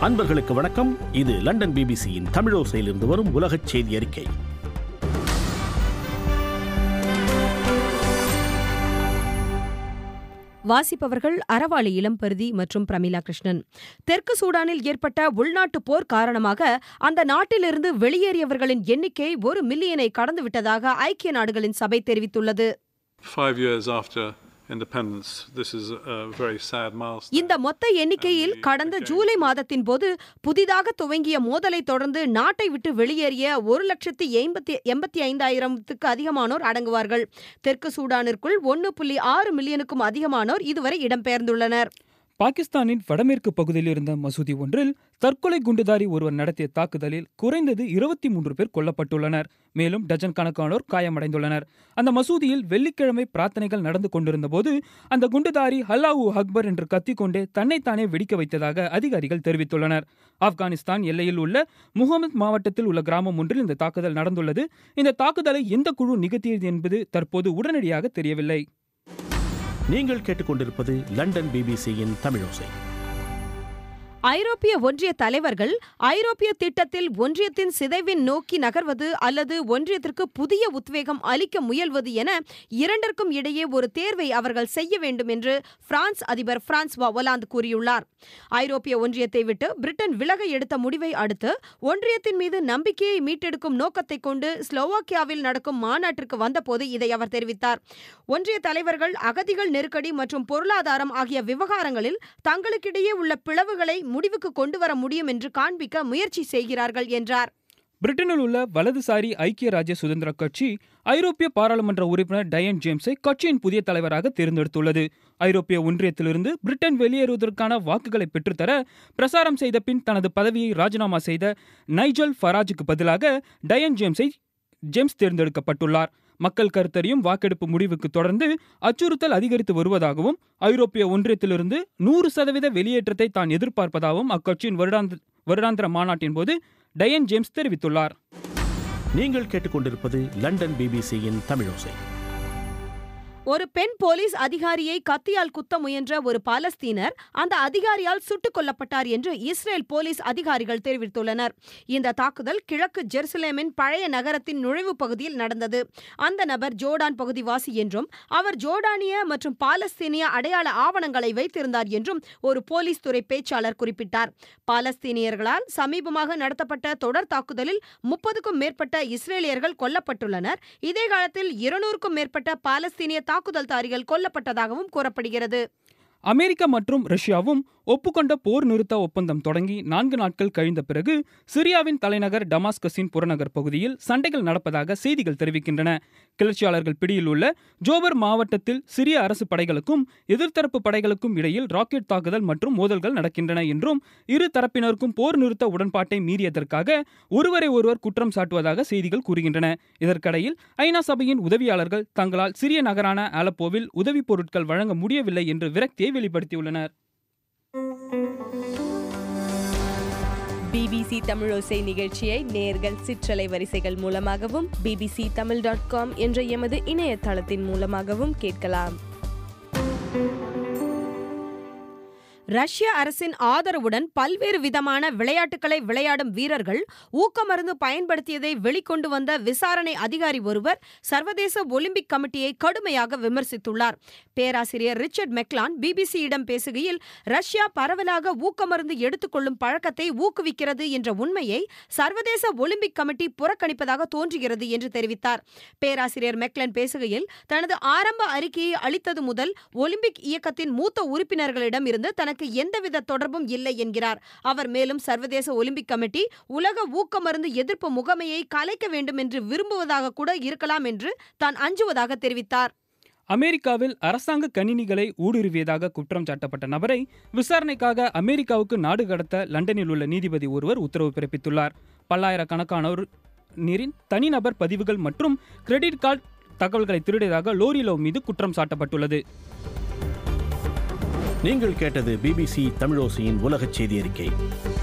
அன்பர்களுக்கு வணக்கம் இது லண்டன் பிபிசியின் தமிழோசையிலிருந்து வரும் உலகச் செய்தி அறிக்கை வாசிப்பவர்கள் அறவாளி இளம்பருதி மற்றும் பிரமிளா கிருஷ்ணன் தெற்கு சூடானில் ஏற்பட்ட உள்நாட்டு போர் காரணமாக அந்த நாட்டிலிருந்து வெளியேறியவர்களின் எண்ணிக்கை ஒரு மில்லியனை கடந்துவிட்டதாக ஐக்கிய நாடுகளின் சபை தெரிவித்துள்ளது Five years after independence, this is a very sad milestone. இந்த மொத்த எண்ணிக்கையில் கடந்த ஜூலை மாதத்தின் போது புதிதாக துவங்கிய மோதலை தொடர்ந்து நாட்டை விட்டு வெளியேறிய ஒரு லட்சத்தி எண்பத்தி எண்பத்தி ஐந்தாயிரத்துக்கு அதிகமானோர் அடங்குவார்கள் தெற்கு சூடானிற்குள் ஒன்று புள்ளி ஆறு மில்லியனுக்கும் அதிகமானோர் இதுவரை இடம்பெயர்ந்துள்ளனர் பாகிஸ்தானின் வடமேற்கு பகுதியில் இருந்த மசூதி ஒன்றில் தற்கொலை குண்டுதாரி ஒருவர் நடத்திய தாக்குதலில் குறைந்தது இருபத்தி மூன்று பேர் கொல்லப்பட்டுள்ளனர் மேலும் டஜன் கணக்கானோர் காயமடைந்துள்ளனர் அந்த மசூதியில் வெள்ளிக்கிழமை பிரார்த்தனைகள் நடந்து கொண்டிருந்தபோது அந்த குண்டுதாரி ஹல்லாஹூ அக்பர் என்று கத்திக்கொண்டே தன்னைத்தானே வெடிக்க வைத்ததாக அதிகாரிகள் தெரிவித்துள்ளனர் ஆப்கானிஸ்தான் எல்லையில் உள்ள முகமது மாவட்டத்தில் உள்ள கிராமம் ஒன்றில் இந்த தாக்குதல் நடந்துள்ளது இந்த தாக்குதலை எந்த குழு நிகழ்த்தியது என்பது தற்போது உடனடியாக தெரியவில்லை நீங்கள் கேட்டுக்கொண்டிருப்பது லண்டன் பிபிசியின் தமிழோசை ஐரோப்பிய ஒன்றிய தலைவர்கள் ஐரோப்பிய திட்டத்தில் ஒன்றியத்தின் சிதைவின் நோக்கி நகர்வது அல்லது ஒன்றியத்திற்கு புதிய உத்வேகம் அளிக்க முயல்வது என இரண்டிற்கும் இடையே ஒரு தேர்வை அவர்கள் செய்ய வேண்டும் என்று பிரான்ஸ் அதிபர் பிரான்ஸ்வா ஒலாந்து கூறியுள்ளார் ஐரோப்பிய ஒன்றியத்தை விட்டு பிரிட்டன் விலக எடுத்த முடிவை அடுத்து ஒன்றியத்தின் மீது நம்பிக்கையை மீட்டெடுக்கும் நோக்கத்தை கொண்டு ஸ்லோவாக்கியாவில் நடக்கும் மாநாட்டிற்கு வந்தபோது இதை அவர் தெரிவித்தார் ஒன்றிய தலைவர்கள் அகதிகள் நெருக்கடி மற்றும் பொருளாதாரம் ஆகிய விவகாரங்களில் தங்களுக்கிடையே உள்ள பிளவுகளை முடிவுக்கு கொண்டு வர முடியும் என்று காண்பிக்க முயற்சி செய்கிறார்கள் என்றார் பிரிட்டனில் உள்ள வலதுசாரி ஐக்கிய ராஜ்ய சுதந்திர கட்சி ஐரோப்பிய பாராளுமன்ற உறுப்பினர் டயன் ஜேம்ஸை கட்சியின் புதிய தலைவராக தேர்ந்தெடுத்துள்ளது ஐரோப்பிய ஒன்றியத்திலிருந்து பிரிட்டன் வெளியேறுவதற்கான வாக்குகளை பெற்றுத்தர பிரசாரம் செய்த பின் தனது பதவியை ராஜினாமா செய்த நைஜல் ஃபராஜுக்கு பதிலாக டயன் ஜேம்ஸை ஜேம்ஸ் தேர்ந்தெடுக்கப்பட்டுள்ளார் மக்கள் கருத்தறியும் வாக்கெடுப்பு முடிவுக்கு தொடர்ந்து அச்சுறுத்தல் அதிகரித்து வருவதாகவும் ஐரோப்பிய ஒன்றியத்திலிருந்து நூறு சதவீத வெளியேற்றத்தை தான் எதிர்பார்ப்பதாகவும் அக்கட்சியின் வருடாந்த வருடாந்திர மாநாட்டின் போது டயன் ஜேம்ஸ் தெரிவித்துள்ளார் நீங்கள் கேட்டுக்கொண்டிருப்பது லண்டன் பிபிசியின் தமிழோசை ஒரு பெண் போலீஸ் அதிகாரியை கத்தியால் குத்த முயன்ற ஒரு பாலஸ்தீனர் அந்த அதிகாரியால் சுட்டுக் கொல்லப்பட்டார் என்று இஸ்ரேல் போலீஸ் அதிகாரிகள் தெரிவித்துள்ளனர் இந்த தாக்குதல் கிழக்கு ஜெருசலேமின் பழைய நகரத்தின் நுழைவு பகுதியில் நடந்தது அந்த நபர் ஜோர்டான் பகுதிவாசி என்றும் அவர் ஜோர்டானிய மற்றும் பாலஸ்தீனிய அடையாள ஆவணங்களை வைத்திருந்தார் என்றும் ஒரு போலீஸ் துறை பேச்சாளர் குறிப்பிட்டார் பாலஸ்தீனியர்களால் சமீபமாக நடத்தப்பட்ட தொடர் தாக்குதலில் முப்பதுக்கும் மேற்பட்ட இஸ்ரேலியர்கள் கொல்லப்பட்டுள்ளனர் இதே காலத்தில் இருநூறுக்கும் மேற்பட்ட பாலஸ்தீனிய தாக்குதல்தாரிகள் கொல்லப்பட்டதாகவும் கூறப்படுகிறது அமெரிக்கா மற்றும் ரஷ்யாவும் ஒப்புக்கொண்ட போர் நிறுத்த ஒப்பந்தம் தொடங்கி நான்கு நாட்கள் கழிந்த பிறகு சிரியாவின் தலைநகர் டமாஸ்கஸின் புறநகர் பகுதியில் சண்டைகள் நடப்பதாக செய்திகள் தெரிவிக்கின்றன கிளர்ச்சியாளர்கள் பிடியில் உள்ள ஜோபர் மாவட்டத்தில் சிரிய அரசு படைகளுக்கும் எதிர்த்தரப்பு படைகளுக்கும் இடையில் ராக்கெட் தாக்குதல் மற்றும் மோதல்கள் நடக்கின்றன என்றும் இரு தரப்பினருக்கும் போர் நிறுத்த உடன்பாட்டை மீறியதற்காக ஒருவரை ஒருவர் குற்றம் சாட்டுவதாக செய்திகள் கூறுகின்றன இதற்கிடையில் ஐநா சபையின் உதவியாளர்கள் தங்களால் சிறிய நகரான ஆலப்போவில் உதவிப் பொருட்கள் வழங்க முடியவில்லை என்று விரக்தியை வெளிப்படுத்தியுள்ளனர் பிபிசி தமிழோசை நிகழ்ச்சியை நேர்கள் சிற்றலை வரிசைகள் மூலமாகவும் பிபிசி தமிழ் டாட் காம் என்ற எமது இணையதளத்தின் மூலமாகவும் கேட்கலாம் ரஷ்ய அரசின் ஆதரவுடன் பல்வேறு விதமான விளையாட்டுகளை விளையாடும் வீரர்கள் ஊக்கமருந்து பயன்படுத்தியதை வெளிக்கொண்டு வந்த விசாரணை அதிகாரி ஒருவர் சர்வதேச ஒலிம்பிக் கமிட்டியை கடுமையாக விமர்சித்துள்ளார் பேராசிரியர் ரிச்சர்ட் மெக்லான் பிபிசியிடம் பேசுகையில் ரஷ்யா பரவலாக ஊக்கமருந்து எடுத்துக்கொள்ளும் பழக்கத்தை ஊக்குவிக்கிறது என்ற உண்மையை சர்வதேச ஒலிம்பிக் கமிட்டி புறக்கணிப்பதாக தோன்றுகிறது என்று தெரிவித்தார் பேராசிரியர் மெக்லன் பேசுகையில் தனது ஆரம்ப அறிக்கையை அளித்தது முதல் ஒலிம்பிக் இயக்கத்தின் மூத்த உறுப்பினர்களிடம் இருந்து தனக்கு எந்தவித தொடர்பும் இல்லை என்கிறார் அவர் மேலும் சர்வதேச ஒலிம்பிக் கமிட்டி உலக ஊக்கமருந்து எதிர்ப்பு முகமையை கலைக்க வேண்டும் என்று விரும்புவதாக கூட இருக்கலாம் என்று தான் அஞ்சுவதாக தெரிவித்தார் அமெரிக்காவில் அரசாங்க கணினிகளை ஊடுருவியதாக குற்றம் சாட்டப்பட்ட நபரை விசாரணைக்காக அமெரிக்காவுக்கு நாடு கடத்த லண்டனில் உள்ள நீதிபதி ஒருவர் உத்தரவு பிறப்பித்துள்ளார் பல்லாயிரக்கணக்கானோர் நீரின் தனிநபர் பதிவுகள் மற்றும் கிரெடிட் கார்டு தகவல்களை திருடியதாக லோரி லவ் மீது குற்றம் சாட்டப்பட்டுள்ளது நீங்கள் கேட்டது பிபிசி தமிழோசையின் உலகச் செய்தி அறிக்கை